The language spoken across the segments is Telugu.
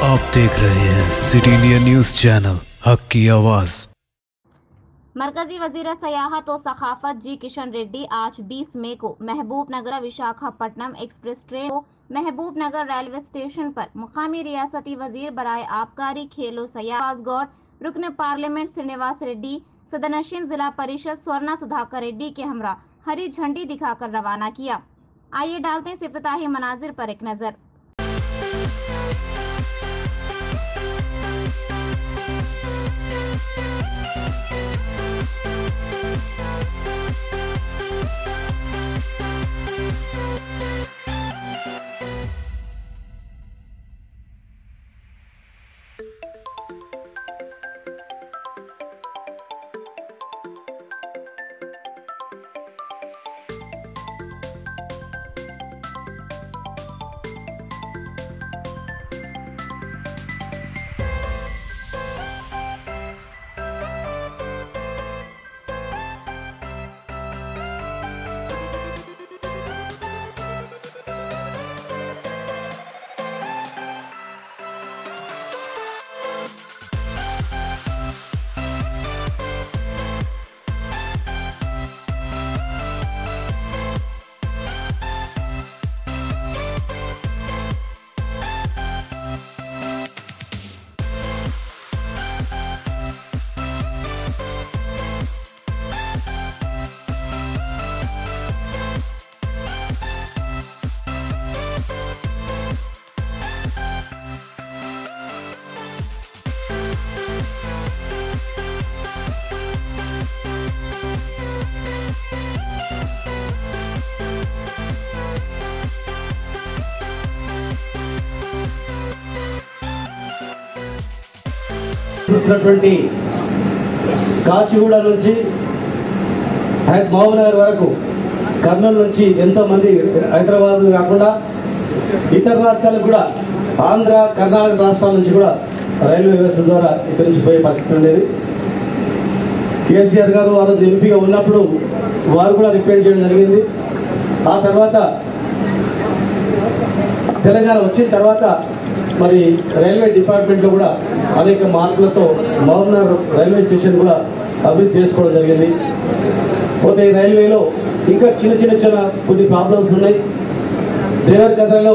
आप देख रहे हैं सिटी इंडिया न्यूज चैनल हक की आवाज़ मरकजी वजीर सयाहत और सखाफत जी किशन रेड्डी आज 20 मई को महबूब नगर विशाखापट्टनम एक्सप्रेस ट्रेन को महबूब नगर रेलवे स्टेशन पर मुकामी रियासती वजीर बराए आबकारी खेलो सयाज गौड़ रुकन पार्लियामेंट श्रीनिवास रेड्डी सदनशीन जिला परिषद स्वर्णा सुधाकर रेड्डी के हमरा हरी झंडी दिखाकर रवाना किया आइए डालते हैं इफ्ताही मनाजिर पर एक नजर ఉన్నటువంటి కాచిగూడ నుంచి హై- మహబూబ్నగర్ వరకు కర్నూలు నుంచి ఎంతో మంది హైదరాబాద్ కాకుండా ఇతర రాష్ట్రాలకు కూడా ఆంధ్ర కర్ణాటక రాష్ట్రాల నుంచి కూడా రైల్వే వ్యవస్థ ద్వారా ఇక్కడి నుంచి పోయే పరిస్థితి ఉండేది కేసీఆర్ గారు ఆ రోజు ఎంపీగా ఉన్నప్పుడు వారు కూడా రిపేర్ చేయడం జరిగింది ఆ తర్వాత తెలంగాణ వచ్చిన తర్వాత మరి రైల్వే డిపార్ట్మెంట్ లో కూడా అనేక మార్పులతో మహబూబ్నగర్ రైల్వే స్టేషన్ కూడా అభివృద్ధి చేసుకోవడం జరిగింది పోతే ఈ రైల్వేలో ఇంకా చిన్న చిన్న చిన్న కొన్ని ప్రాబ్లమ్స్ ఉన్నాయి దేవరకద్రలో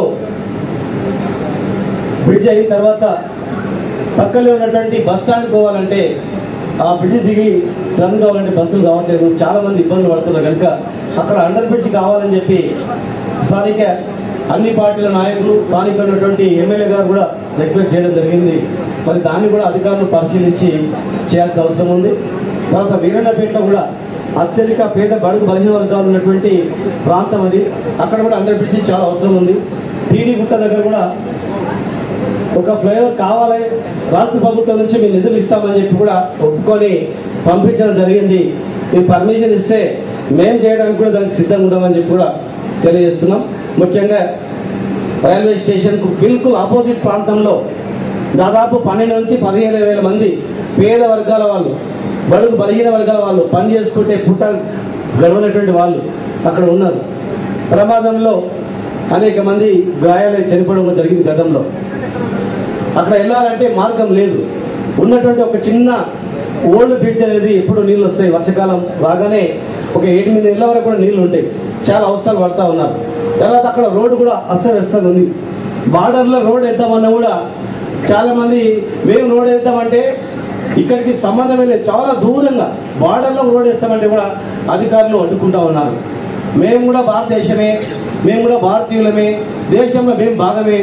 బ్రిడ్జ్ అయిన తర్వాత పక్కనే ఉన్నటువంటి బస్ స్టాండ్ పోవాలంటే ఆ బ్రిడ్జ్ దిగి రన్ కావాలంటే బస్సులు కావట్లేదు చాలా మంది ఇబ్బందులు పడుతున్నారు కనుక అక్కడ అండర్ బ్రిడ్జ్ కావాలని చెప్పి స్థానిక అన్ని పార్టీల నాయకులు స్థానిక ఉన్నటువంటి ఎమ్మెల్యే గారు కూడా రిక్వెస్ట్ చేయడం జరిగింది మరి దాన్ని కూడా అధికారులు పరిశీలించి చేయాల్సిన అవసరం ఉంది తర్వాత వీరన్నపేటలో కూడా అత్యధిక పేద బడుగు బలహీన వర్గాలు ఉన్నటువంటి ప్రాంతం అది అక్కడ కూడా అండర్ బ్రిడ్జ్ చాలా అవసరం ఉంది టీడీ గుట్ట దగ్గర కూడా ఒక ఫ్లైఓవర్ కావాలి రాష్ట్ర ప్రభుత్వం నుంచి మేము నిధులు ఇస్తామని చెప్పి కూడా ఒప్పుకొని పంపించడం జరిగింది మీరు పర్మిషన్ ఇస్తే మేము చేయడానికి కూడా దానికి సిద్ధంగా ఉన్నామని చెప్పి కూడా తెలియజేస్తున్నాం ముఖ్యంగా రైల్వే స్టేషన్ కు బిల్కుల్ ఆపోజిట్ ప్రాంతంలో దాదాపు పన్నెండు నుంచి పదిహేను వేల మంది పేద వర్గాల వాళ్ళు బడుగు బలహీన వర్గాల వాళ్ళు పని చేసుకుంటే పుట్ట గడవనటువంటి వాళ్ళు అక్కడ ఉన్నారు ప్రమాదంలో అనేక మంది గాయాలై చనిపోవడం కూడా జరిగింది గతంలో అక్కడ వెళ్ళాలంటే మార్గం లేదు ఉన్నటువంటి ఒక చిన్న ఓల్డ్ బ్రిడ్జ్ అనేది ఎప్పుడు నీళ్ళు వస్తాయి వర్షాకాలం రాగానే ఒక ఎనిమిది నెలల వరకు కూడా నీళ్లు ఉంటాయి చాలా అవస్థలు పడతా ఉన్నారు తర్వాత అక్కడ రోడ్డు కూడా అస్తవ్యస్తంగా ఉంది బార్డర్ లో రోడ్ వేద్దామన్నా కూడా చాలా మంది మేము రోడ్ వేద్దామంటే ఇక్కడికి సంబంధమే లేదు చాలా దూరంగా బార్డర్ లో రోడ్ వేస్తామంటే కూడా అధికారులు అడ్డుకుంటా ఉన్నారు మేము కూడా భారతదేశమే మేము కూడా భారతీయులమే దేశంలో మేము భాగమే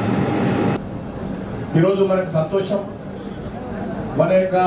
ఈరోజు మనకు సంతోషం మన యొక్క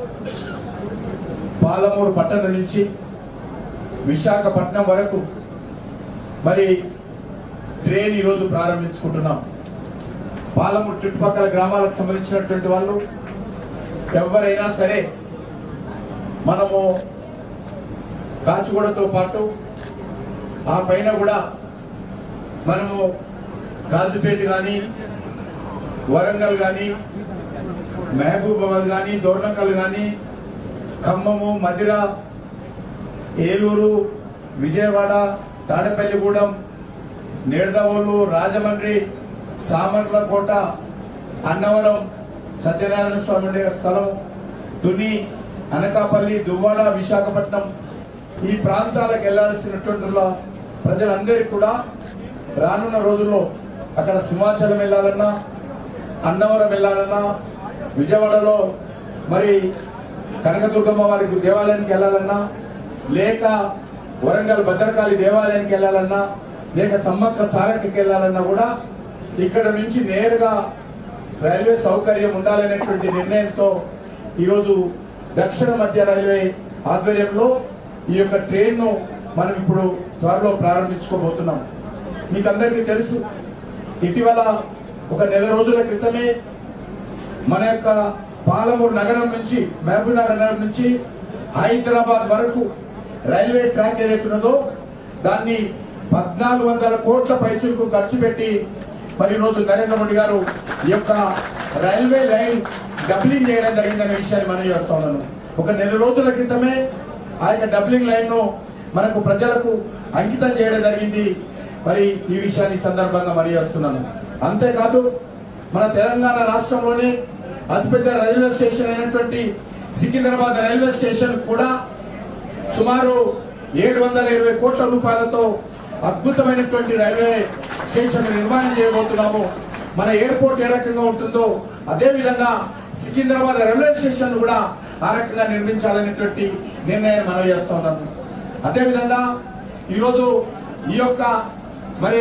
పాలమూరు పట్టణం నుంచి విశాఖపట్నం వరకు మరి ట్రైన్ ఈరోజు ప్రారంభించుకుంటున్నాం పాలమూరు చుట్టుపక్కల గ్రామాలకు సంబంధించినటువంటి వాళ్ళు ఎవరైనా సరే మనము కాచిగూడతో పాటు ఆ పైన కూడా మనము కాజుపేట కానీ వరంగల్ కానీ మహబూబాబాద్ కానీ దోర్నకల్ కానీ ఖమ్మము మధిర ఏలూరు విజయవాడ తాడపల్లిగూడెం నేడదవోలు రాజమండ్రి సామర్లకోట అన్నవరం సత్యనారాయణ స్వామి ఉండే స్థలం తుని అనకాపల్లి దువ్వాడ విశాఖపట్నం ఈ ప్రాంతాలకు వెళ్లాల్సినటువంటి ప్రజలందరికీ కూడా రానున్న రోజుల్లో అక్కడ సింహాచలం వెళ్ళాలన్నా అన్నవరం వెళ్ళాలన్నా విజయవాడలో మరి కనకదుర్గమ్మ వారికి దేవాలయానికి వెళ్ళాలన్నా లేక వరంగల్ భద్రకాళి దేవాలయానికి వెళ్ళాలన్నా లేక సమ్మక్క సారకి వెళ్ళాలన్నా కూడా ఇక్కడ నుంచి నేరుగా రైల్వే సౌకర్యం ఉండాలనేటువంటి నిర్ణయంతో ఈరోజు దక్షిణ మధ్య రైల్వే ఆధ్వర్యంలో ఈ యొక్క ట్రైన్ను మనం ఇప్పుడు త్వరలో ప్రారంభించుకోబోతున్నాం మీకు అందరికీ తెలుసు ఇటీవల ఒక నెల రోజుల క్రితమే మన యొక్క పాలమూరు నగరం నుంచి మహబూబ్ నగర్ నుంచి హైదరాబాద్ వరకు రైల్వే ట్రాక్ ఏదైతున్నదో దాన్ని పద్నాలుగు వందల కోట్ల పైచులకు ఖర్చు పెట్టి మరి ఈ రోజు నరేంద్ర మోడీ గారు ఈ యొక్క రైల్వే లైన్ డబ్లింగ్ చేయడం జరిగిందనే విషయాన్ని మనం చేస్తా ఉన్నాను ఒక నెల రోజుల క్రితమే ఆ యొక్క డబ్లింగ్ లైన్ ను మనకు ప్రజలకు అంకితం చేయడం జరిగింది మరి ఈ విషయాన్ని ఈ సందర్భంగా మరి చేస్తున్నాను అంతేకాదు మన తెలంగాణ రాష్ట్రంలోనే అతిపెద్ద రైల్వే స్టేషన్ అయినటువంటి సికింద్రాబాద్ రైల్వే స్టేషన్ కూడా సుమారు ఏడు వందల ఇరవై కోట్ల రూపాయలతో అద్భుతమైనటువంటి రైల్వే స్టేషన్ నిర్మాణం చేయబోతున్నాము మన ఎయిర్పోర్ట్ ఏ రకంగా ఉంటుందో అదే విధంగా సికింద్రాబాద్ రైల్వే స్టేషన్ కూడా ఆ రకంగా నిర్మించాలనేటువంటి నిర్ణయాన్ని మనం చేస్తా ఉన్నాము అదే విధంగా ఈరోజు ఈ యొక్క మరి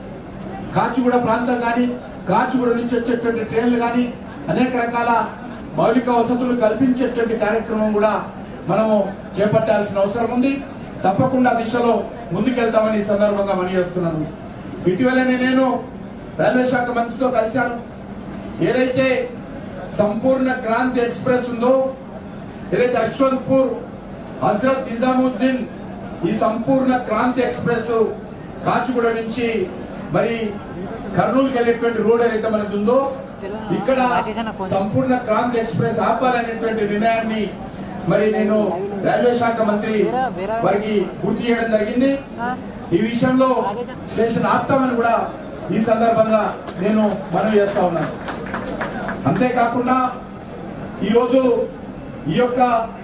కాచిగూడ ప్రాంతం కానీ కాచిగూడ నుంచి వచ్చేటువంటి ట్రైన్లు కానీ అనేక రకాల మౌలిక వసతులు కల్పించేటువంటి కార్యక్రమం కూడా మనము చేపట్టాల్సిన అవసరం ఉంది తప్పకుండా దిశలో ముందుకెళ్తామని ఈ సందర్భంగా మనం చేస్తున్నాను ఇటీవలనే నేను రైల్వే శాఖ మంత్రితో కలిశాను ఏదైతే సంపూర్ణ క్రాంతి ఎక్స్ప్రెస్ ఉందో ఏదైతే యశ్వంత్పూర్ హజరత్ నిజాముద్దీన్ ఈ సంపూర్ణ క్రాంతి ఎక్స్ప్రెస్ కాచిగూడ నుంచి మరి కర్నూలుకి వెళ్ళేటువంటి రోడ్ ఏదైతే మనకు ఉందో ఇక్కడ సంపూర్ణ క్రాంతి ఎక్స్ప్రెస్ ఆపాలనేటువంటి నిర్ణయాన్ని మరి నేను రైల్వే శాఖ మంత్రి వారికి గుర్తు చేయడం జరిగింది ఈ విషయంలో స్టేషన్ ఆపుతామని కూడా ఈ సందర్భంగా నేను మనవి చేస్తా ఉన్నాను అంతేకాకుండా ఈరోజు ఈ యొక్క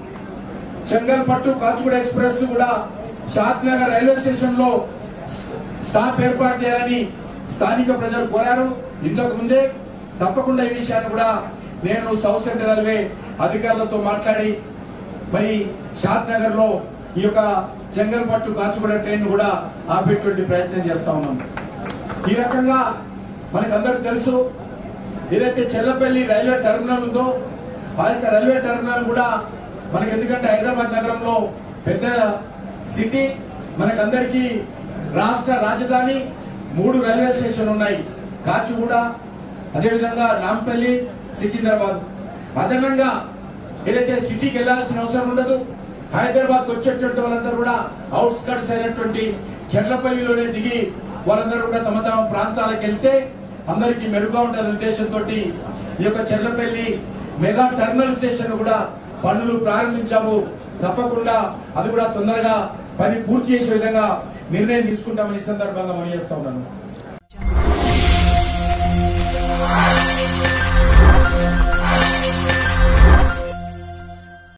చెంగల్పట్టు కాచిగూడ ఎక్స్ప్రెస్ కూడా షాద్ నగర్ రైల్వే స్టేషన్ లో స్టాప్ ఏర్పాటు చేయాలని స్థానిక ప్రజలు కోరారు ఇంతకు ముందే తప్పకుండా ఈ విషయాన్ని కూడా నేను సౌత్ సెంట్రల్ రైల్వే అధికారులతో మాట్లాడి మరి షాద్ నగర్ లో ఈ యొక్క చెంగల్పట్టు కాచిగూడ ట్రైన్ కూడా ఆపేటువంటి ప్రయత్నం చేస్తా ఉన్నాం ఈ రకంగా మనకు అందరికి తెలుసు ఏదైతే చెల్లపల్లి రైల్వే టెర్మినల్ ఉందో ఆ యొక్క రైల్వే టెర్మినల్ కూడా మనకి ఎందుకంటే హైదరాబాద్ నగరంలో పెద్ద సిటీ మనకందరికీ రాష్ట్ర రాజధాని మూడు రైల్వే స్టేషన్ ఉన్నాయి కాచిగూడ అదేవిధంగా రాంపల్లి సికింద్రాబాద్ అదనంగా ఏదైతే సిటీకి వెళ్ళాల్సిన అవసరం ఉండదు హైదరాబాద్ వచ్చేటువంటి వాళ్ళందరూ కూడా అవుట్స్కట్స్ అయినటువంటి చెర్లపల్లిలోనే దిగి వాళ్ళందరూ కూడా తమ తమ ప్రాంతాలకు వెళ్తే అందరికీ మెరుగ్గా ఉండాలనే ఉద్దేశంతో ఈ యొక్క చెర్లపల్లి మెగా టెర్మినల్ స్టేషన్ కూడా పనులు ప్రారంభించాము తప్పకుండా అది కూడా తొందరగా పని పూర్తి చేసే విధంగా నిర్ణయం తీసుకుంటామని ఈ సందర్భంగా మనం చేస్తా ఉన్నాను